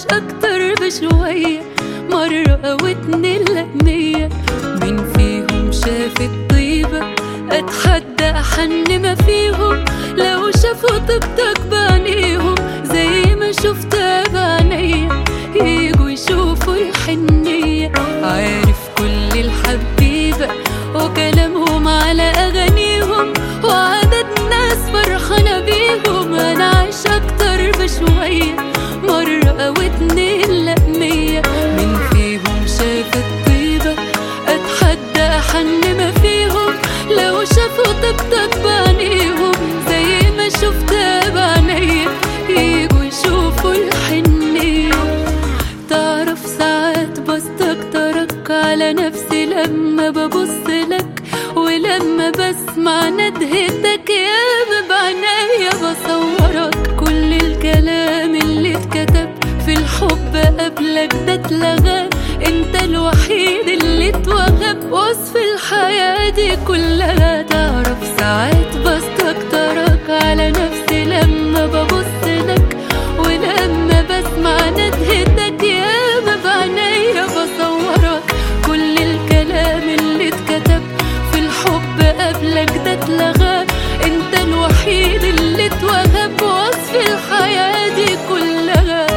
اكتر بشوية مرة او اتنين لا مية مين فيهم شاف الطيبة اتحدى احن ما فيهم لو شافوا طيبتك بعينيهم زي ما شفتها بعينيا يجوا يشوفوا الحنية عارف كل الحبيبة وكلامهم على أغانيهم وعدد ناس فرحانة بيهم أنا عايش أكتر بشوية مرة أو اتنين لأ مية مين فيهم شاف الطيبة أتحدى أحن ما فيهم لو شافوا طيبتك بعينيهم زي ما شفتها بعينيا يجوا يشوفوا الحنية تعرف ساعات بستكترك على نفسي لما ببص لك ولما بسمع ندهتك يا بعينيا بصورك كل الكلام اللي اتكتب في الحب قبلك ده اتلغى انت الوحيد اللي اتوهب وصف الحياة دي كلها تعرف ساعات بستكترك على نفسي لما ببص لك ولما بسمع ندهتك يا بعينيا بصورك كل الكلام اللي اتكتب في الحب قبلك ده اتلغى انت الوحيد اللي اتوهب وصف الحياة دي كلها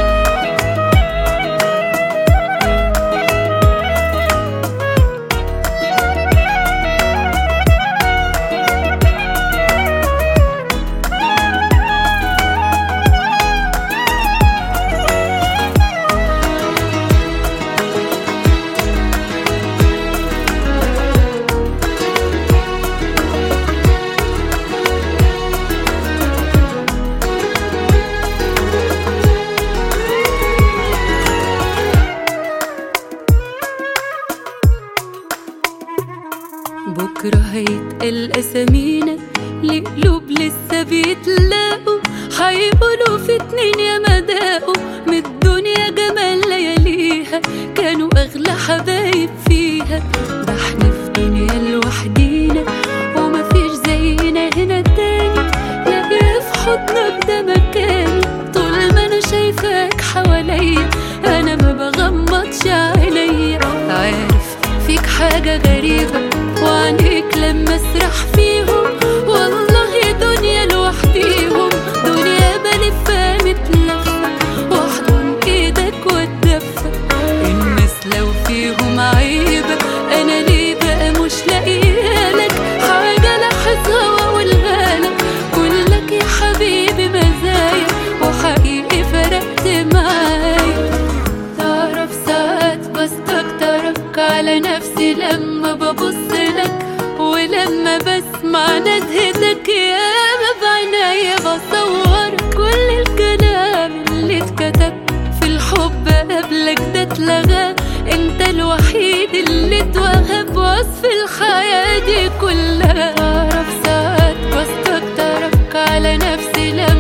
بكرة هيتقال أسامينا لقلوب لسه بيتلاقوا هيقولوا في اتنين يا مداقوا من الدنيا جمال لياليها كانوا أغلى حبايب فيها ده احنا في دنيا لوحدينا ومفيش زينا هنا تاني لا في حضنك ده مكاني طول ما أنا شايفاك حواليا أنا ما بغمضش عينيا عارف فيك حاجة غريبة وعينيك لما اسرح فيهم والله دنيا لوحديهم دنيا بلفها متلفة واحضن ايدك واتدفى الناس لو فيهم عيبة انا ليه بقى مش لاقيها لك حاجة لاحظها واقولها لك كلك يا حبيبي مزايا وحقيقي فرقت معايا تعرف ساعات بستكترك على نفسي لما ببص لك ولما بسمع ندهتك يا ما بعينيا بصور كل الكلام اللي اتكتب في الحب قبلك ده اتلغى انت الوحيد اللي اتوهب وصف الحياة دي كلها تعرف ساعات بستكترك على نفسي لما